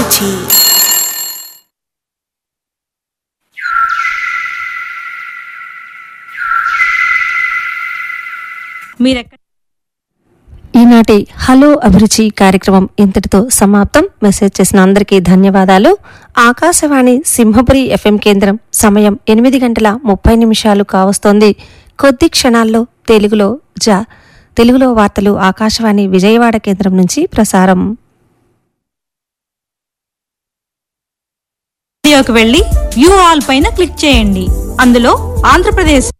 అభిరుచి మీరెక్కడ ఈనాటి హలో అభిరుచి కార్యక్రమం ఇంతటితో సమాప్తం మెసేజ్ చేసిన అందరికీ ధన్యవాదాలు ఆకాశవాణి సింహపురి ఎఫ్ఎం కేంద్రం సమయం ఎనిమిది గంటల ముప్పై నిమిషాలు కావస్తోంది కొద్ది క్షణాల్లో తెలుగులో జా తెలుగులో వార్తలు ఆకాశవాణి విజయవాడ కేంద్రం నుంచి ప్రసారం వీడియోకి వెళ్ళి వ్యూ ఆల్ పైన క్లిక్ చేయండి అందులో ఆంధ్రప్రదేశ్